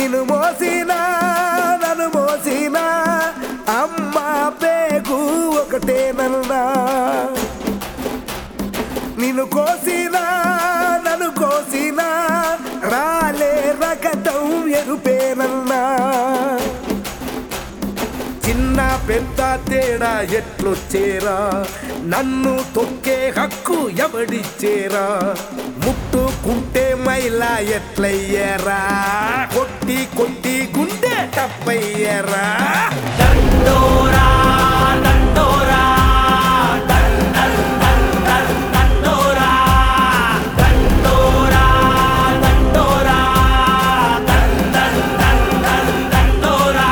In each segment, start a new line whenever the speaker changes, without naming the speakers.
నిన్ను మోసినా నన్ను మోసినా అమ్మ పేగు ఒకటేనన్నా నిన్ను కోసినా నన్ను కోసినా రాలే రకతం ఎరుపేనన్నా చిన్న పెద్ద తేడా ఎట్లొచ్చేరా నన్ను తొక్కే హక్కు ఎవడిచ్చేరా ముట్టుకుంటే మైలా ఎట్లయ్యారా కొట్టి కొట్టి గుండె తప్పయ్యారా
దండోరా దండోరా దన్ దన్ దన్ దన్ దండోరా దండోరా దండోరా దన్ దన్ దన్ దన్ దండోరా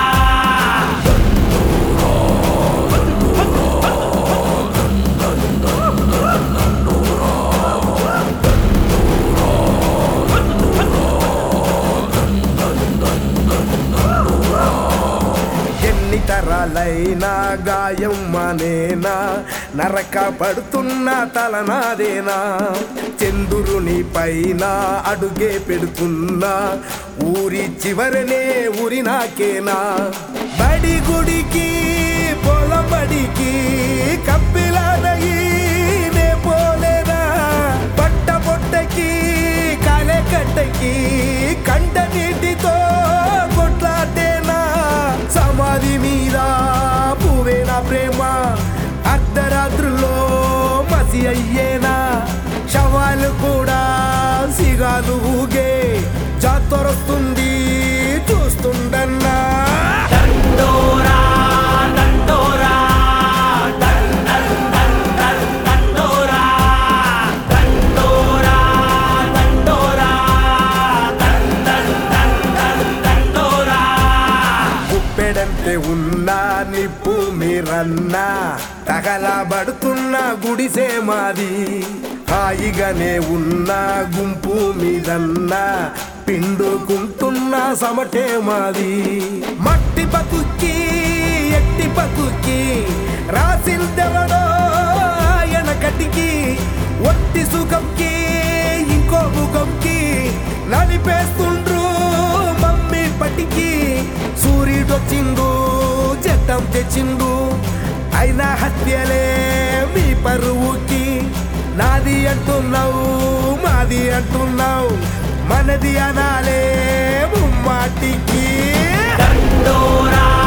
ఎన్ని తరాలైనా గాయం మానేనా నరక పడుతున్న తలనాదేనా చంద్రుని పైన అడుగే పెడుతున్నా ఊరి చివరనే ఊరి నాకేనా బడి గుడికి పొలం బడికి కప్పిలానయి నే పోలేనా పట్ట పొట్టకి కాలే కట్టకి కంట నీటితో కొట్లాటేనా సమాధి మీద పువ్వేనా ప్రేమ అర్ధరాత్రుల్లో మసి అయ్యేనా శవాలు కూడా సిగాలు ఊగే జాతరొస్తుంది చూస్తుండన్నా
దండోరా దండోరా దన్ దన్ దన్ దన్ దండోరా దండోరా దండోరా దన్ దన్ దన్ దన్ దండోరా
గుప్పెడంతే ఉన్నా నిప్పు మీరన్నా తగలబడుతున్న గుడిసే మాది హాయిగానే ఉన్న గుంపు మీదన్నా పిండుకుంటున్న సమటే మాది మట్టి బతుక్కి ఎట్టి బతుక్కి రాసిందెవడో ఎనకటికి ఒట్టి సుఖంకి ఇంకో ముఖంకి నలిపేస్తుండ్రు మమ్మీ పట్టికి సూర్యుడొచ్చిండు చెట్టం తెచ్చిండు అయినా హత్యలే మీ పరువుకి నాది అంటున్నావు మాది అంటున్నావు మనది అనాలే ముమ్మాటికి
దండోరా